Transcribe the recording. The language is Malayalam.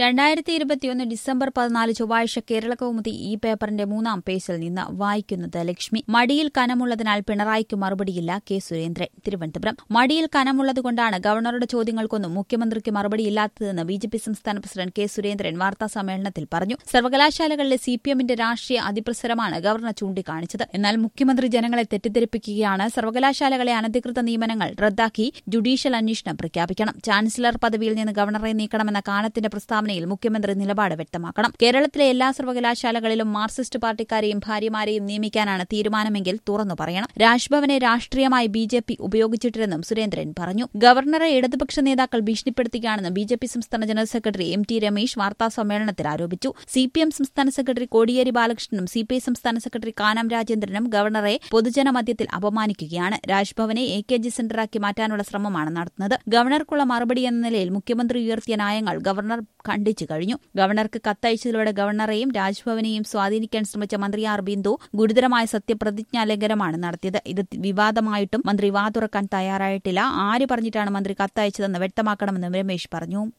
രണ്ടായിരത്തി ഇരുപത്തിയൊന്ന് ഡിസംബർ പതിനാല് ചൊവ്വാഴ്ച കേരള കൗമുദി ഈ പേപ്പറിന്റെ മൂന്നാം പേജിൽ നിന്ന് വായിക്കുന്നത് ലക്ഷ്മി മടിയിൽ കനമുള്ളതിനാൽ പിണറായിക്ക് മറുപടിയില്ല കെ സുരേന്ദ്രൻ തിരുവനന്തപുരം മടിയിൽ കനമുള്ളതുകൊണ്ടാണ് ഗവർണറുടെ ചോദ്യങ്ങൾക്കൊന്നും മുഖ്യമന്ത്രിക്ക് മറുപടിയില്ലാത്തതെന്ന് ബി ജെ പി സംസ്ഥാന പ്രസിഡന്റ് കെ സുരേന്ദ്രൻ വാർത്താ സമ്മേളനത്തിൽ പറഞ്ഞു സർവകലാശാലകളിലെ സി പി എമ്മിന്റെ രാഷ്ട്രീയ അതിപ്രസരമാണ് ഗവർണർ ചൂണ്ടിക്കാണിച്ചത് എന്നാൽ മുഖ്യമന്ത്രി ജനങ്ങളെ തെറ്റിദ്ധരിപ്പിക്കുകയാണ് സർവകലാശാലകളെ അനധികൃത നിയമനങ്ങൾ റദ്ദാക്കി ജുഡീഷ്യൽ അന്വേഷണം പ്രഖ്യാപിക്കണം ചാൻസലർ പദവിയിൽ നിന്ന് ഗവർണറെ നീക്കണമെന്ന കാനത്തിന്റെ പ്രസ്താവനയിൽ മുഖ്യമന്ത്രി നിലപാട് വ്യക്തമാക്കണം കേരളത്തിലെ എല്ലാ സർവകലാശാലകളിലും മാർക്സിസ്റ്റ് പാർട്ടിക്കാരെയും ഭാര്യമാരെയും നിയമിക്കാനാണ് തീരുമാനമെങ്കിൽ തുറന്നു പറയണം രാജ്ഭവനെ രാഷ്ട്രീയമായി ബി ജെ പി ഉപയോഗിച്ചിട്ടില്ലെന്നും സുരേന്ദ്രൻ പറഞ്ഞു ഗവർണറെ ഇടതുപക്ഷ നേതാക്കൾ ഭീഷണിപ്പെടുത്തുകയാണെന്ന് ബി ജെ പി സംസ്ഥാന general secretary M T Ramesh വാർത്താ സമ്മേളനത്തിൽ ആരോപിച്ചു സി പി എം സംസ്ഥാന സെക്രട്ടറി കോടിയേരി ബാലകൃഷ്ണനും സി പി ഐ സംസ്ഥാന സെക്രട്ടറി കാനം രാജേന്ദ്രനും ഗവർണറെ പൊതുജനമധ്യത്തിൽ അപമാനിക്കുകയാണ് രാജ്ഭവനെ എ കെ ജി സെന്ററാക്കി മാറ്റാനുള്ള ശ്രമമാണ് നടത്തുന്നത് ഗവർണർക്കുള്ള മറുപടി എന്ന നിലയിൽ മുഖ്യമന്ത്രി ഉയർത്തിയ നയങ്ങൾ ഗവർണർ ഖണ്ഡിച്ചു കഴിഞ്ഞു ഗവർണർക്ക് കത്തയച്ചതിലൂടെ ഗവർണറെയും രാജ്ഭവനെയും സ്വാധീനിക്കാൻ ശ്രമിച്ച മന്ത്രി ആർ ബിന്ദു ഗുരുതരമായ സത്യപ്രതിജ്ഞാ ലംഘനമാണ് നടത്തിയത് ഇത് വിവാദമായിട്ടും മന്ത്രി വാ തുറക്കാൻ തയ്യാറായിട്ടില്ല ആര് പറഞ്ഞിട്ടാണ് മന്ത്രി കത്തയച്ചതെന്ന് വ്യക്തമാക്കണമെന്നും രമേശ് പറഞ്ഞു